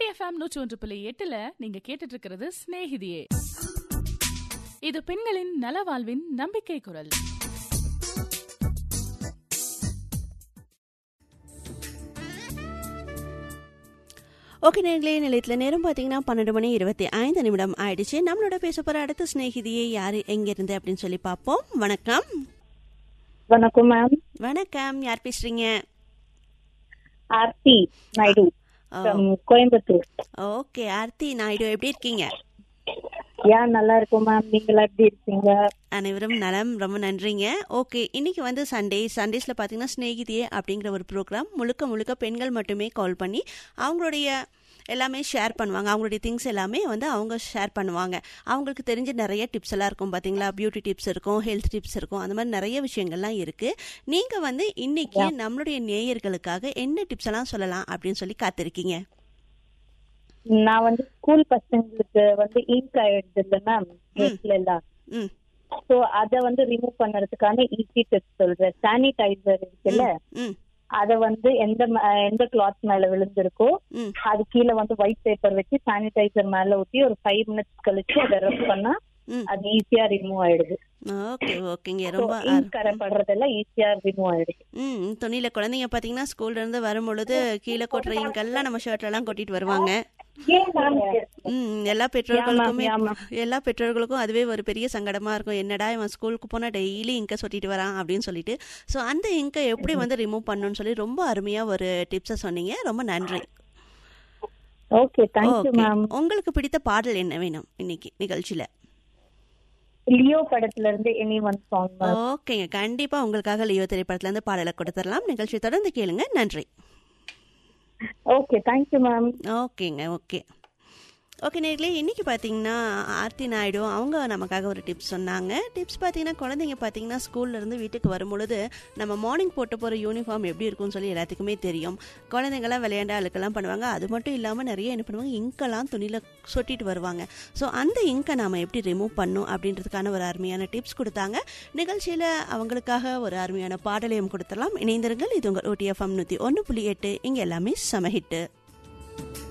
ஊட்டி FM நூற்றி ஒன்று புள்ளி எட்டுல நீங்க கேட்டுட்டு இருக்கிறது சிநேகிதியே இது பெண்களின் நலவாழ்வின் நம்பிக்கை குரல் ஓகே நேர்களே நிலையத்தில் நேரம் பார்த்தீங்கன்னா பன்னெண்டு மணி இருபத்தி ஐந்து நிமிடம் ஆயிடுச்சு நம்மளோட பேச போகிற அடுத்த சிநேகிதியே யார் எங்கேருந்து அப்படின்னு சொல்லி பார்ப்போம் வணக்கம் வணக்கம் மேம் வணக்கம் யார் பேசுறீங்க ஆர்த்தி நாயுடு from கோயம்புத்தூர் ஓகே ஆர்த்தி நாயுடு எப்படி இருக்கீங்க ஏன் நல்லா இருக்கும் மேம் நீங்களா எப்படி இருக்கீங்க அனைவரும் நலம் ரொம்ப நன்றிங்க ஓகே இன்னைக்கு வந்து சண்டே சண்டேஸில் பார்த்தீங்கன்னா ஸ்நேகிதியே அப்படிங்கிற ஒரு ப்ரோக்ராம் முழுக்க முழுக்க பெண்கள் மட்டுமே கால் பண்ணி அவங்களுடைய எல்லாமே ஷேர் பண்ணுவாங்க அவங்களுடைய திங்ஸ் எல்லாமே வந்து அவங்க ஷேர் பண்ணுவாங்க அவங்களுக்கு தெரிஞ்ச நிறைய டிப்ஸ் எல்லாம் இருக்கும் பார்த்தீங்களா பியூட்டி டிப்ஸ் இருக்கும் ஹெல்த் டிப்ஸ் இருக்கும் அந்த மாதிரி நிறைய விஷயங்கள்லாம் இருக்குது நீங்கள் வந்து இன்னைக்கு நம்மளுடைய நேயர்களுக்காக என்ன டிப்ஸ் எல்லாம் சொல்லலாம் அப்படின்னு சொல்லி காத்திருக்கீங்க நான் வந்து ஸ்கூல் பசங்களுக்கு வந்து இங்க் ஆயிடுது இல்ல மேம் ட்ரெஸ்ல எல்லாம் ம் சோ அத வந்து ரிமூவ் பண்ணறதுக்கான ஈஸி டிப்ஸ் சொல்றேன் சானிடைசர் இருக்குல்ல ம் அத வந்து எந்த ம- எந்த கிளாத் மேல விழுந்திருக்கோ ம் அது கீழே வந்து ஒயிட் பேப்பர் வச்சு சானிடைசர் மேல ஊத்தி ஒரு ஃபைவ் மினிட்ஸ் கழிச்சு அதை ரப் பண்ணா ம் அது ஈஸியா ரிமூவ் ஆயிடுது ஓகே ஓகேங்க So, ரொம்ப ink கரை படுறதெல்லாம் ஈஸியா ரிமூவ் ஆயிடுது ம் துணியில குழந்தைங்க பாத்தீங்கன்னா ஸ்கூல்ல இருந்து வரும்பொழுது கீழே கொட்டுற இங்கெல்லாம் நம்ம ஷர்ட் எல்லாம் கொட்டிட்டு வருவாங்க ம் எல்லா பெற்றோர்களுக்குமே Yeah, ma'am. எல்லா பெற்றோர்களுக்கும் அதுவே ஒரு பெரிய சங்கடமா இருக்கும் என்னடா இவன் ஸ்கூலுக்கு போனா டெய்லி இங்க சொட்டிட்டு வரான் அப்படின்னு சொல்லிட்டு ஸோ அந்த இங்கை எப்படி வந்து ரிமூவ் பண்ணணும்னு சொல்லி ரொம்ப அருமையா ஒரு டிப்ஸை சொன்னீங்க ரொம்ப நன்றி ஓகே தேங்க்யூ Okay. மேம் உங்களுக்கு பிடித்த பாடல் என்ன வேணும் இன்னைக்கு நிகழ்ச்சியில லியோ படத்துல இருந்து எனி ஒன் சாங் ஓகேங்க கண்டிப்பா உங்களுக்காக லியோ திரைப்படத்துல இருந்து பாடலை கொடுத்துடலாம் நிகழ்ச்சி தொடர்ந்து கேளுங்க நன்றி ஓகே தேங்க்யூ மேம் ஓகேங்க ஓகே ஓகே நேர்களே இன்னைக்கு பார்த்தீங்கன்னா ஆர்த்தி நாயுடு அவங்க நமக்காக ஒரு டிப்ஸ் சொன்னாங்க டிப்ஸ் பார்த்தீங்கன்னா குழந்தைங்க பார்த்தீங்கன்னா ஸ்கூல்ல இருந்து வீட்டுக்கு வரும்பொழுது நம்ம மார்னிங் போட்டு போகிற யூனிஃபார்ம் எப்படி இருக்கும்னு சொல்லி எல்லாத்துக்குமே தெரியும் குழந்தைங்களாம் விளையாண்ட அழுக்கெல்லாம் பண்ணுவாங்க அது மட்டும் இல்லாமல் நிறைய என்ன பண்ணுவாங்க இங்கெல்லாம் துணியில் சொட்டிட்டு வருவாங்க ஸோ அந்த இங்கை நாம் எப்படி ரிமூவ் பண்ணும் அப்படின்றதுக்கான ஒரு அருமையான டிப்ஸ் கொடுத்தாங்க நிகழ்ச்சியில் அவங்களுக்காக ஒரு அருமையான பாடலையும் கொடுத்துடலாம் இணைந்திருங்கள் இது உங்கள் ஓடிஎஃப்எம் நூற்றி ஒன்று புள்ளி எட்டு இங்கே எல்லாமே சமஹிட்டு